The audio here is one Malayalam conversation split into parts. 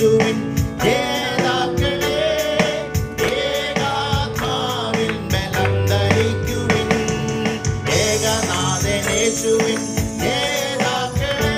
യേശുവിൻ ജേതാക്കളെ ഏകാത്മാവിൻ ബലം ധരിക്കുവിൻ ഏകനാഥൻ യേശുവിൻ ജേതാക്കളെ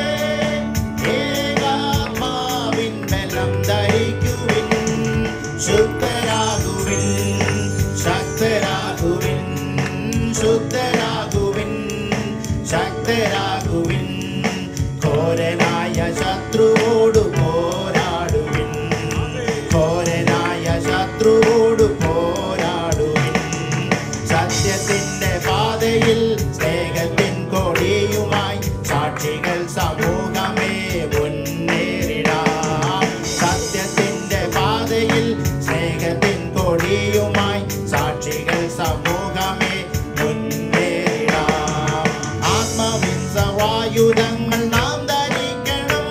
ഏകാത്മാവിൻ ബലം ധരിക്കുവിൻ ശുദ്ധരാകുവിൻ ശക്തരാകുവിൻ ശുദ്ധരാകുവിൻ ശക്തരാകുവിൻ ഘോരനായ ശത്രുവോട് പോരാടുവിൻ ഘോരനായ ശത്രുവോട് പോരാടുവിൻ സത്യത്തിന്റെ പാതയിൽ സ്നേഹത്തിൻ കൊടിയുമായി സാക്ഷികൾ സമൂഹമേ മുന്നേറിടാം സത്യത്തിന്റെ പാതയിൽ സ്നേഹത്തിൻ കൊടിയുമായി സാക്ഷികൾ സമൂഹമേ മുന്നേറിടാം ആത്മാവിൻ സവായുധങ്ങൾ നാം ധരിക്കണം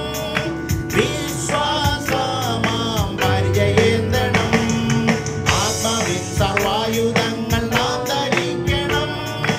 വിശ്വാസമാം പരിചയേന്തണം ആത്മാവിൻ സർവായുധങ്ങൾ നാം ധരിക്കണം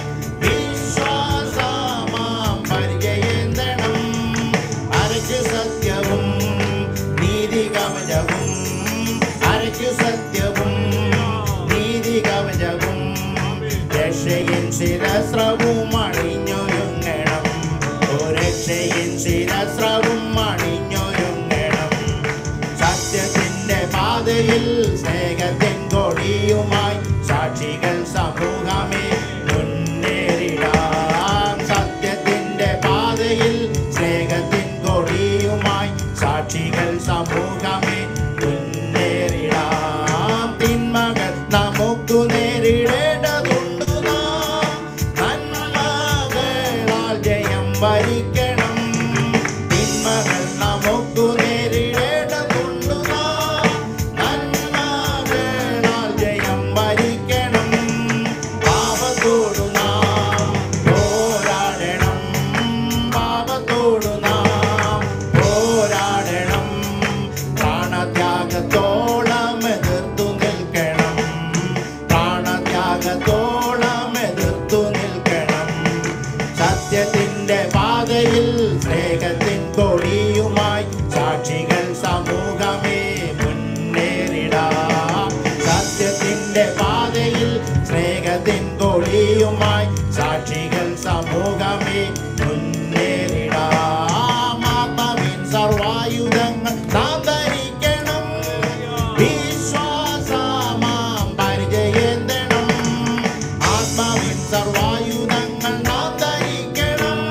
വിശ്വാസമാം പരിചയേന്തണം അരച്ചു സത്യവും നീതി കവചവും അരച്ചു സത്യവും നീതി കവചവും രക്ഷയിൻ ശിരസ്രവും അണിഞ്ഞൊരുങ്ങണം ഓ രക്ഷയിൻ ശിരസ്രവും അണിഞ്ഞൊരുങ്ങണം സത്യത്തിന്റെ പാതയിൽ സ്നേഹത്തിൻ കൊടിയുമായി സാക്ഷികൾ സമൂഹമേ മുന്നേറിടാം സത്യത്തിന്റെ പാതയിൽ സ്നേഹത്തിൻ കൊടിയുമായി സാക്ഷികൾ സമൂഹമേ മുന്നേറിടാം തിന്മകൾ നമുക്കു നേരിടേണ്ടതുണ്ടു നാം നന്മകളാൽ ജയം വരിക്കണം തിന്മകൾ നമുക്കു നേരിടേണ്ടതുണ്ടു നാം നന്മകളാൽ ജയം വരിക്കണം പാപത്തോടു നാം പോരാടണം പാപത്തോടു നാം പോരാടണം പ്രാണത്യാഗത്തോളം എതിർത്തു നിൽക്കണം പ്രാണത്യാഗത്തോളം എതിർത്തു നിൽക്കണം സത്യത്തിന്റെ പാതയിൽ സ്നേഹത്തിൻ കൊടിയുമായി സാക്ഷികൾ സമൂഹമേ മുന്നേറിടാം സത്യത്തിന്റെ പാതയിൽ സ്നേഹത്തിൻ കൊടിയുമായി സാക്ഷികൾ സമൂഹമേ മുന്നേറിടാം ആത്മാവിൻ സർവായുധങ്ങൾ നാം ധരിക്കണം വിശ്വാസമാം പരിചയേന്തണം ആത്മാവിൻ സർവായുധങ്ങൾ നാം ധരിക്കണം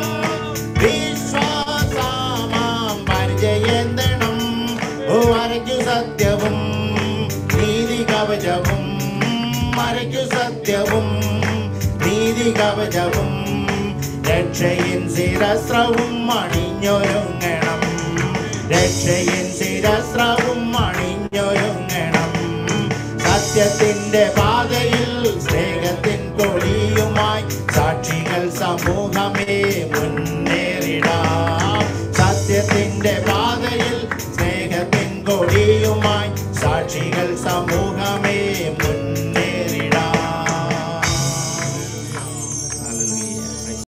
വിശ്വാസമാം പരിചയേന്തണം ഓ അരയ്ക്കു സത്യവും നീതി കവചവും മരയ്ക്കു സത്യവും നീതി കവചവും രക്ഷയിൻ ശിരസ്രവും അണിഞ്ഞൊരുങ്ങണം രക്ഷയിൻ ശിരസ്രവും അണിഞ്ഞൊരുങ്ങണം സത്യത്തിന്റെ പാതയിൽ സ്നേഹത്തിൻ കൊടിയുമായി സാക്ഷികൾ സമൂഹമേ മുന്നേറിടാം സത്യത്തിന്റെ പാതയിൽ സ്നേഹത്തിൻ കൊടിയുമായി സാക്ഷികൾ സമൂഹം